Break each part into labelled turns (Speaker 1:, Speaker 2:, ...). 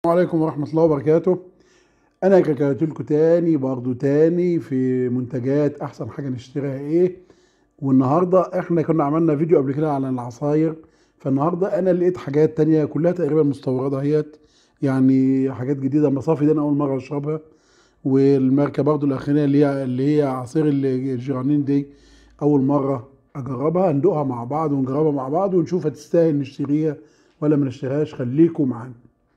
Speaker 1: السلام عليكم ورحمة الله وبركاته أنا رجعت لكم تاني برضو تاني في منتجات أحسن حاجة نشتريها إيه والنهاردة إحنا كنا عملنا فيديو قبل كده على العصاير فالنهاردة أنا لقيت حاجات تانية كلها تقريبا مستوردة اهيت يعني حاجات جديدة مصافي دي أنا أول مرة أشربها والماركة برضو الأخيرة اللي هي اللي هي عصير الجيرانين دي أول مرة أجربها ندوقها مع بعض ونجربها مع بعض ونشوف هتستاهل نشتريها ولا ما نشتريهاش خليكم معانا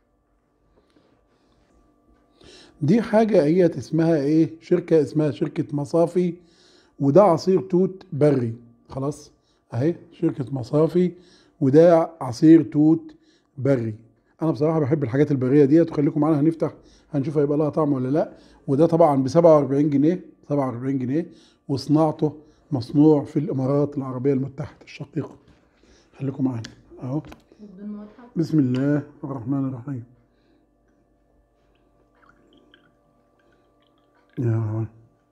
Speaker 1: دي حاجة هي اسمها ايه شركة اسمها شركة مصافي وده عصير توت بري خلاص اهي شركة مصافي وده عصير توت بري انا بصراحة بحب الحاجات البرية ديت وخليكم معانا هنفتح هنشوف هيبقى لها طعم ولا لا وده طبعا ب 47 جنيه 47 جنيه وصناعته مصنوع في الامارات العربية المتحدة الشقيقة خليكم معانا اهو
Speaker 2: بدون واضحة
Speaker 1: بسم الله الرحمن الرحيم يا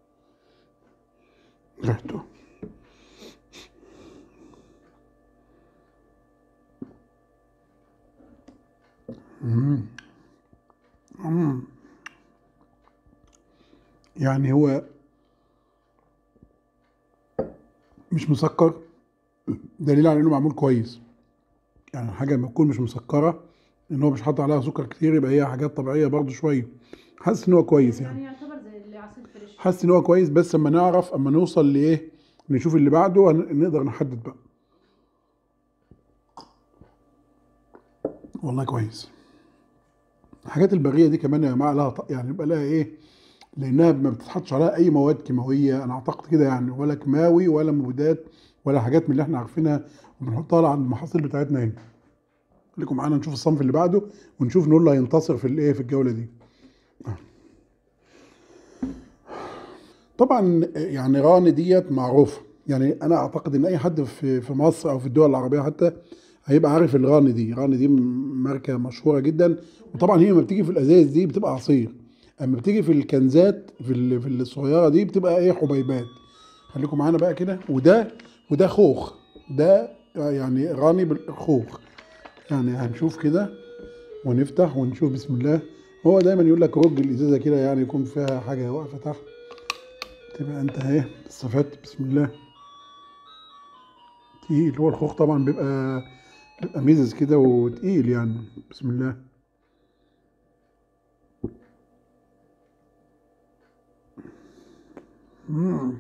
Speaker 1: ريحته مم. مم. يعني هو مش مسكر دليل على انه معمول كويس يعني حاجه لما تكون مش مسكره ان هو مش حاطط عليها سكر كتير يبقى هي حاجات طبيعيه برضو شويه حاسس ان هو كويس يعني
Speaker 2: يعني يعتبر زي اللي عصير فريش
Speaker 1: حاسس ان هو كويس بس اما نعرف اما نوصل لايه نشوف اللي بعده هن- نقدر نحدد بقى والله كويس الحاجات البريه دي كمان يا جماعه لها ط- يعني يبقى لها ايه لانها ما بتتحطش عليها اي مواد كيماويه انا اعتقد كده يعني ولا كيماوي ولا مبيدات ولا حاجات من اللي احنا عارفينها وبنحطها على المحاصيل بتاعتنا هنا خليكم معانا نشوف الصنف اللي بعده ونشوف نقول اللي هينتصر في الايه في الجوله دي طبعا يعني راني ديت معروفه يعني انا اعتقد ان اي حد في في مصر او في الدول العربيه حتى هيبقى عارف الراني دي راني دي ماركه مشهوره جدا وطبعا هي لما بتيجي في الازايز دي بتبقى عصير اما بتيجي في الكنزات في ال- في الصغيره دي بتبقى ايه حبيبات خليكم معانا بقى كده وده وده خوخ ده يعني راني بالخوخ يعني هنشوف كده ونفتح ونشوف بسم الله هو دايما يقول لك رج الازازه كده يعني يكون فيها حاجه واقفه تحت تبقى انت اهي استفدت بسم الله تقيل هو الخوخ طبعا بيبقى بيبقى ميزز كده وتقيل يعني بسم الله مم.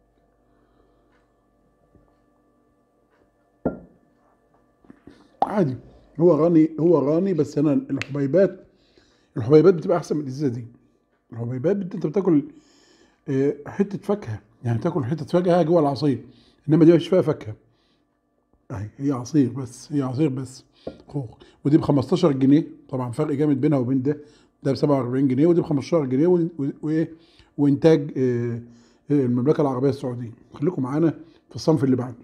Speaker 1: عادي هو راني هو راني بس انا الحبيبات الحبيبات بتبقى احسن من الازازه دي الحبيبات بت- انت بتاكل آه، حته فاكهه يعني تاكل حته فاكهه جوه العصير انما دي مش فيها فاكهه اهي هي عصير بس هي عصير بس خوخ ودي ب 15 جنيه طبعا فرق جامد بينها وبين ده ده ب 47 جنيه ودي ب 15 جنيه و- و- وايه وانتاج آه، آه، المملكه العربيه السعوديه خليكم معانا في الصنف اللي بعده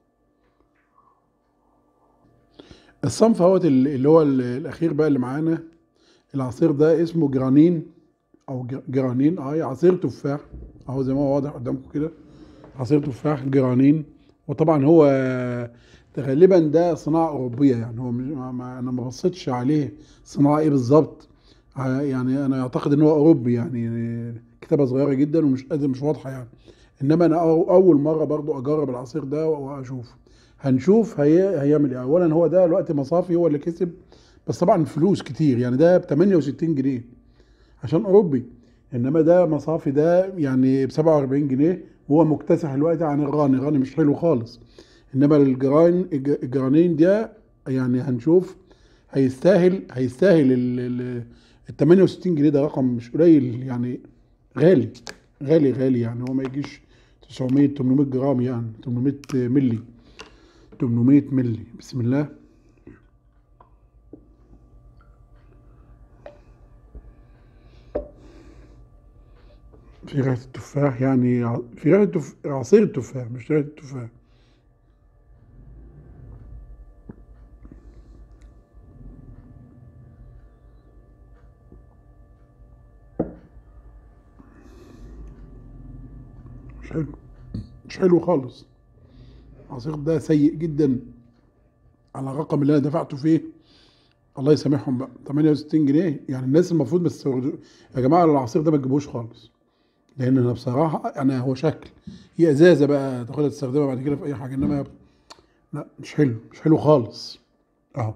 Speaker 1: الصنف اهوت ال- اللي هو ال- الاخير بقى اللي معانا العصير ده اسمه جرانين او ج- جرانين اه عصير تفاح اهو زي ما هو واضح قدامكم كده عصير تفاح جرانين وطبعا هو غالبا ده صناعه اوروبيه يعني هو مش- ما ما- انا ما بصيتش عليه صناعه ايه بالظبط ع- يعني انا اعتقد ان هو اوروبي يعني كتابه صغيره جدا ومش قادر مش واضحه يعني انما انا أو- اول مره برضو اجرب العصير ده واشوف هنشوف هي هيعمل ايه اولا هو ده الوقت مصافي هو اللي كسب بس طبعا فلوس كتير يعني ده ب 68 جنيه عشان اوروبي انما ده مصافي ده يعني ب 47 جنيه وهو مكتسح الوقت عن الراني الراني مش حلو خالص انما الجران الج- الجرانين ده يعني هنشوف هيستاهل هيستاهل ال ال- ال 68 جنيه ده رقم مش قليل يعني غالي غالي غالي يعني هو ما يجيش 900 800 جرام يعني 800 ملي 800 ملي بسم الله في ريحة التفاح يعني ع- في ريحة تف... عصير التفاح مش ريحة التفاح مش حلو مش حلو خالص العصير ده سيء جدا على الرقم اللي انا دفعته فيه الله يسامحهم بقى 68 جنيه يعني الناس المفروض ما تستوردوا يا جماعه العصير ده ما تجيبوش خالص لان انا بصراحه انا هو شكل هي ازازه بقى تاخدها تستخدمها بعد كده في اي حاجه انما لا مش حلو مش حلو خالص اهو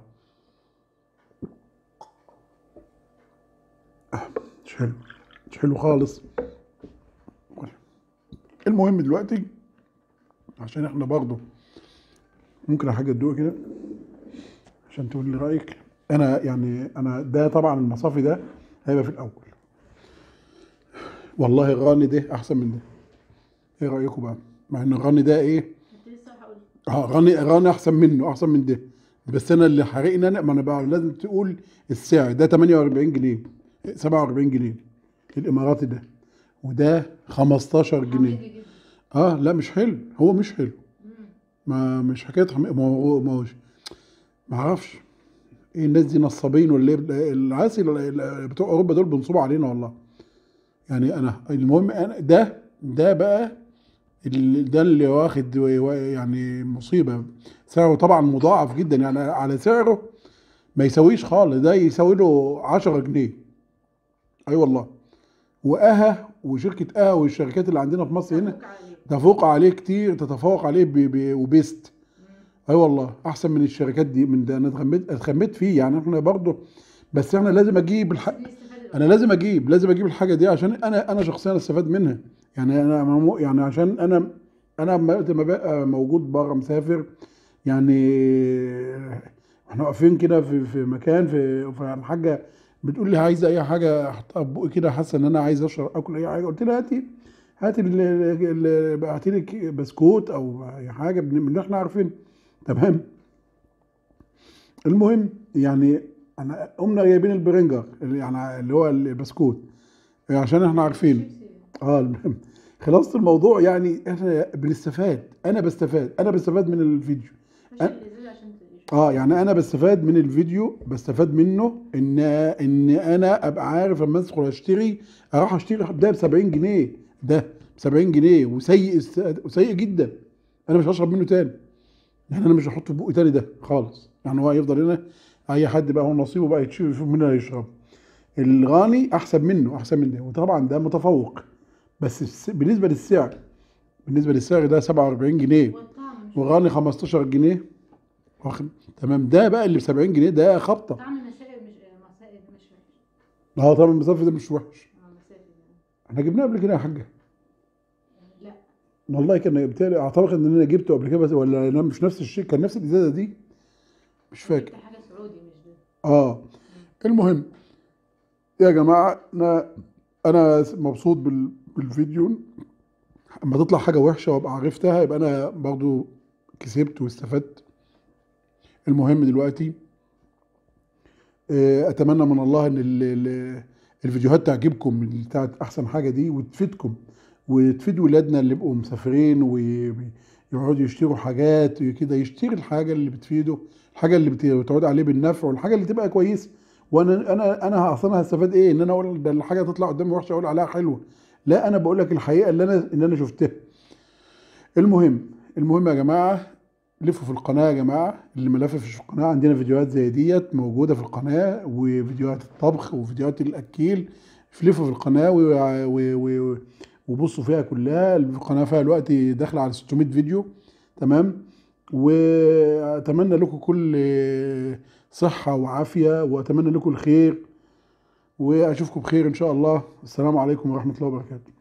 Speaker 1: آه، مش حلو مش حلو خالص المهم دلوقتي عشان احنا برضه ممكن حاجه تدوق كده عشان تقول لي رايك انا يعني انا ده طبعا المصافي ده هيبقى في الاول والله الراني ده احسن من ده ايه رايكم بقى مع ان الراني ده ايه
Speaker 2: كنت لسه هقول
Speaker 1: اه راني راني احسن منه احسن من ده بس انا اللي حرقني انا ما انا بقى لازم تقول السعر ده 48 جنيه 47 جنيه الاماراتي ده وده 15 جنيه
Speaker 2: حقيقي جدا
Speaker 1: اه لا مش حلو هو مش حلو
Speaker 2: مم.
Speaker 1: ما مش حكايه حم... ما هو ما هوش ما اعرفش ايه الناس دي نصابين ولا ايه العاسي ال- بتوع اوروبا دول بينصبوا علينا والله يعني انا المهم انا ده ده بقى ال- ده اللي واخد و- و- يعني مصيبه سعره طبعا مضاعف جدا يعني على سعره ما يسويش خالص ده يساوي له 10 جنيه اي والله واها وشركه اها والشركات اللي عندنا في مصر هنا
Speaker 2: مبروك عليك.
Speaker 1: تفوق عليه كتير تتفوق عليه ب... ب... وبيست اي والله احسن من الشركات دي من ده انا اتخميت اتخميت فيه يعني احنا برضه بس احنا لازم اجيب الح...
Speaker 2: بنستفاد
Speaker 1: انا لازم اجيب لازم اجيب الحاجه دي عشان انا انا شخصيا استفاد منها يعني انا ممو- يعني عشان انا انا لما لما ببقى موجود بره مسافر يعني احنا واقفين كده في في مكان في فالحاجه بتقول لي عايزه اي حاجه احطها في بقي كده حاسه ان انا عايز اشرب اكل اي حاجه قلت لها هاتي هاتي ال- ال- ال- هاتي لي ك- بسكوت او اي حاجه من من اللي احنا عارفين تمام المهم يعني انا قمنا جايبين البرنجر اللي يعني اللي هو البسكوت عشان احنا عارفين
Speaker 2: شيبسي.
Speaker 1: اه المهم خلاصة الموضوع يعني احنا بنستفاد انا بستفاد انا بستفاد من الفيديو
Speaker 2: مش
Speaker 1: أه؟
Speaker 2: الازاز عشان تشوف.
Speaker 1: اه يعني انا بستفاد من الفيديو بستفاد منه ان ان انا ابقى عارف لما ادخل اشتري اروح اشتري ده ب 70 جنيه ده ب 70 جنيه وسيء است- وسيء جدا انا مش هشرب منه تاني يعني انا مش هحطه في بقي تاني ده خالص يعني هو هيفضل هنا اي حد بقى هو نصيبه بقى يتشوف يشوف مين اللي هيشرب الغاني احسن منه احسن من ده وطبعا ده متفوق بس الس- بالنسبه للسعر بالنسبه للسعر ده 47 جنيه
Speaker 2: والطعم مش
Speaker 1: وغاني 15 جنيه واخد تمام ده بقى اللي ب 70 جنيه ده خبطه
Speaker 2: طعم المسائل مش مسائل مش وحش
Speaker 1: اه طبعا المصافي ده مش وحش
Speaker 2: اه مسائل
Speaker 1: احنا جبناه قبل كده يا حاجه
Speaker 2: لا
Speaker 1: والله كان بالتالي اعتقد ان انا جبته قبل كده بس ولا انا مش نفس الشيء كان نفس الازازه دي مش فاكر
Speaker 2: جبت حاجه سعودي مش ده
Speaker 1: اه المهم يا جماعه انا انا مبسوط بال... بالفيديو اما تطلع حاجه وحشه وابقى عرفتها يبقى انا برضو كسبت واستفدت المهم دلوقتي آه، اتمنى من الله ان ال- ال- الفيديوهات تعجبكم اللي بتاعت احسن حاجه دي وتفيدكم وتفيد ولادنا اللي بقوا مسافرين ويقعدوا يشتروا حاجات كده يشتري الحاجه اللي بتفيده الحاجه اللي بت- بتعود عليه بالنفع والحاجه اللي تبقى كويسه وانا انا انا اصلا هستفاد ايه ان انا اقول ده الحاجه تطلع قدامي وحشه اقول عليها حلوه لا انا بقول لك الحقيقه اللي انا اللي انا شفتها المهم المهم يا جماعه لفوا في القناه يا جماعه اللي ما لفش في القناه عندنا فيديوهات زي ديت موجوده في القناه وفيديوهات الطبخ وفيديوهات الاكيل لفوا في القناه و- و- و- وبصوا فيها كلها القناه فيها دلوقتي داخله على 600 فيديو تمام واتمنى لكم كل صحه وعافيه واتمنى لكم الخير واشوفكم بخير ان شاء الله السلام عليكم ورحمه الله وبركاته